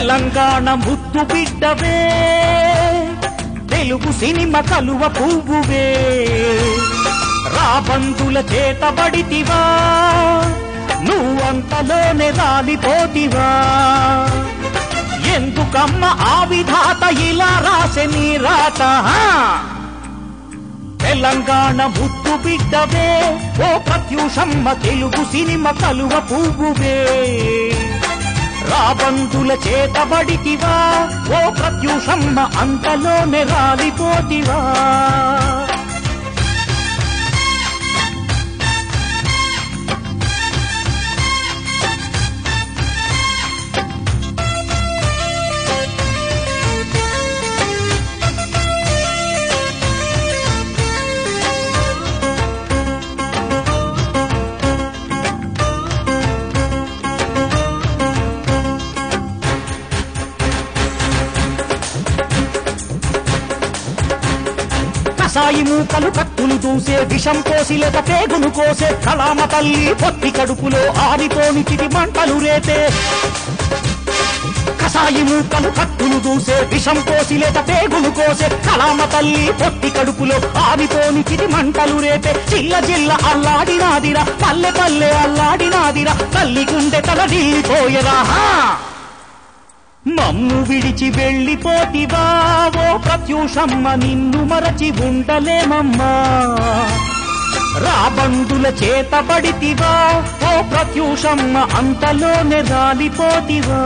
తెలంగాణ ముద్దు బిడ్డవే తెలుగు సినిమా కలువ పువ్వువే రాబందుల చేతబడితివా నువ్వంతలోనే రాలిపోతివా ఎందుకమ్మ ఆ విధాత ఇలా రాసె నీ రాత హా? తెలంగాణ ముద్దు బిడ్డవే ఓ ప్రత్యూషమ్మ తెలుగు సినిమా కలువ పువ్వువే రాబందుల చేతబడితివా ఓ ప్రత్యూషమ్మ అంతలోనే రాలిపోతివా కసాయి మూకలు కత్తులు దూసే విషం కోసిలేక పేగును కోసే కళామ తల్లి పొత్తి కడుపులో ఆరిపోని చిటి మంటలు రేపే కసాయి మూకలు కత్తులు దూసే విషం కోసిలేక పేగును కోసే కళామ తల్లి పొత్తి కడుపులో ఆరిపోని చిటి మంటలు రేపే చిల్ల జిల్ల అల్లాడినాదిరా పల్లె పల్లె అల్లాడినాదిరా తల్లి గుండె తల నీలిపోయరా మమ్ము విడిచి వెళ్ళిపోతివా ఓ ప్రత్యూషమ్మ నిన్ను మరచి ఉండలేమమ్మా రాబందుల చేతబడితివా ఓ ప్రత్యూషమ్మ అంతలోనే రాలిపోతివా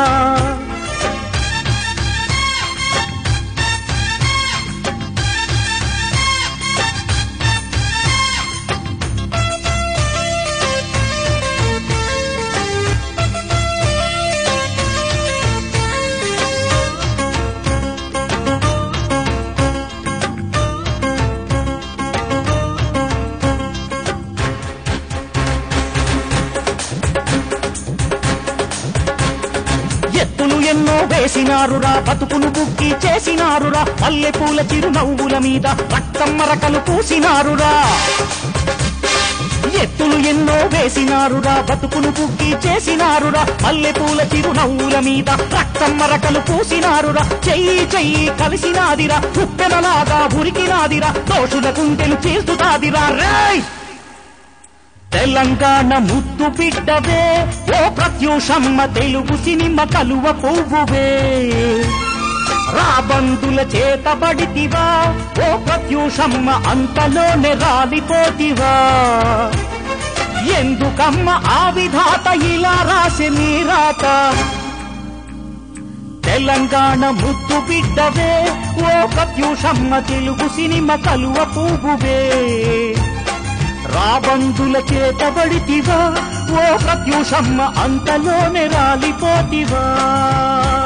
ఎత్తులు ఎన్నో వేసినారురా బతుకును బుక్కి చేసినారురా పల్లెపూల చిరునవ్వుల మీద రక్తం మరకలు పూసినారురా ఎత్తులు ఎన్నో వేసినారురా బతుకును బుక్కి చేసినారురా పల్లెపూల చిరునవ్వుల మీద రక్తం మరకలు పూసినారురా చెయ్యి చెయ్యి కలిసినాదిరా ఉప్పెనలాగా ఉరికినాదిరా దోషుల కుంటెలు చేస్తుతాదిరా రేయ్ తెలంగాణ ముద్దు బిడ్డవే ఓ ప్రత్యూషమ్మ తెలుగు సినిమా కలువ పువ్వువే రాబందుల చేతబడితివా ఓ ప్రత్యూషమ్మ అంతలోనే రాలిపోతివా ఎందుకమ్మ ఆ విధాత ఇలా రాసి నీ రాత తెలంగాణ ముద్దు బిడ్డవే ఓ ప్రత్యూషమ్మ తెలుగు సినిమా కలువ పువ్వువే రాబందుల చేతబడితివా ఓ ప్రత్యూషమ్మ అంతలోనే రాలిపోతివా